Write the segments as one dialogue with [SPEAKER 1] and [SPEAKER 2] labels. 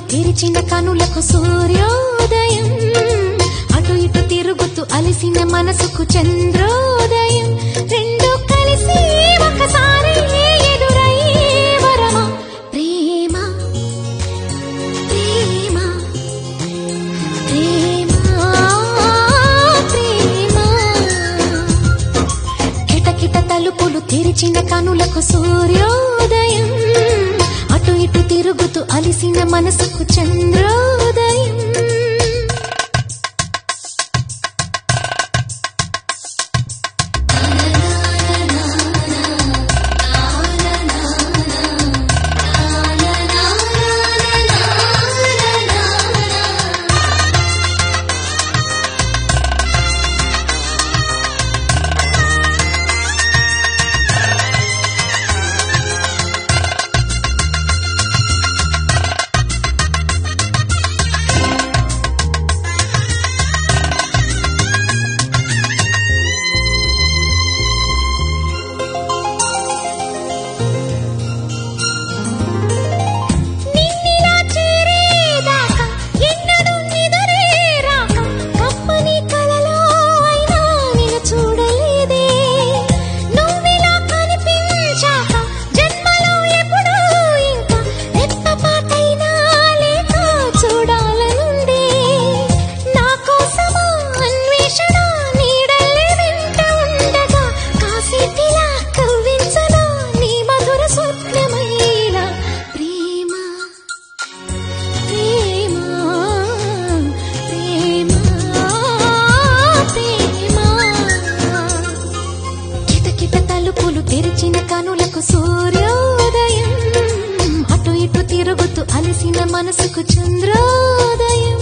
[SPEAKER 1] తెరిచిన కనులకు సూర్యోదయం అటు ఇటు తిరుగుతూ అలిసిన మనసుకు చంద్రోదయం రెండు కలిసి ఒకసారి ఎదురై వరమా ప్రేమ ప్రేమ ప్రేమ ప్రేమ కిటకిట తలుపులు తెరిచిన కనులకు సూర్యోదయం అటు ఇటు తిరుగుతూ అలిసిన మనసుకు చంద్రోదయం నిన్నిలా చేరేదాకా ఎన్నడూ నిదురే రాక కమ్మని కలలో అయినా నిన్ను చూడలేదే నువ్విలా కనిపించాక జన్మలో ఎప్పుడూ ఇంకా రెప్పపాటైనా లేక చూడాలనుందే నా కోసమా అన్వేషణ నీడల్లే వెంట ఉండగా కాసేపిలా కవ్వించనా నీ మధుర స్వప్నమైనా ప్రేమ ప్రేమ ప్రేమ ప్రేమ కిటకిట తలుపులు తెరిచిన కనులకు సూర్యోదయం అటు ఇటు తిరుగుతూ అలసిన మనసుకు చంద్రోదయం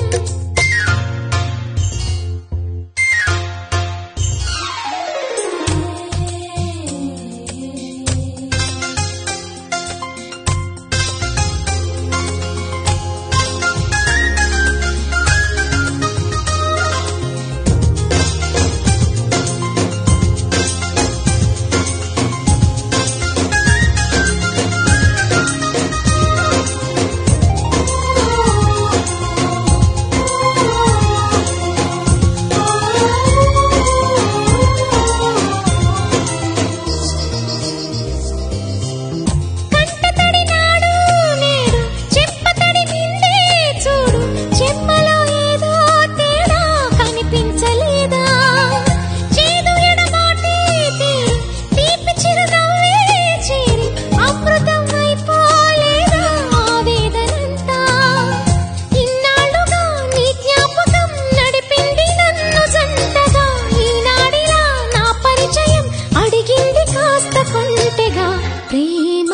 [SPEAKER 1] కంటతడి నాడు నేడు చెంపతడి మిందే చూడు చెమ్మలో ఏదో తేడా కనిపించలేదా చేదు ఎడబాటే తీరి తీపి చిరునవ్వే చేరి అమృతం అయిపోలేదా ఆవేదనంతా ఇన్నాళ్ళుగా నీ జ్ఞాపకం నడిపింది నన్ను జంటగా ఈనాడిలా నా పరిచయం అడిగింది కాస్త కొంటెగా ప్రేమ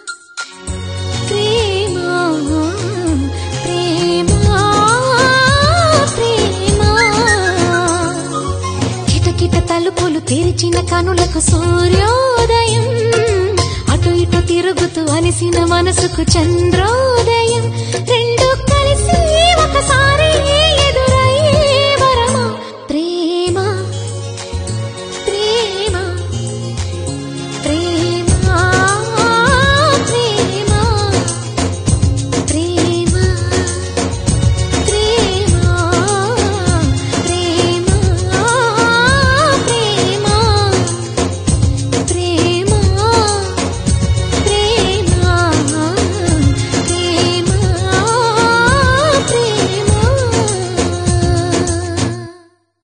[SPEAKER 1] ప్రేమ ప్రేమ ప్రేమ కిటకిట తలుపులు తెరిచిన కనులకు సూర్యోదయం అటు ఇటు తిరుగుతూ అలిసిన మనసుకు చంద్రోదయం రెండు కలిసి ఒకసారి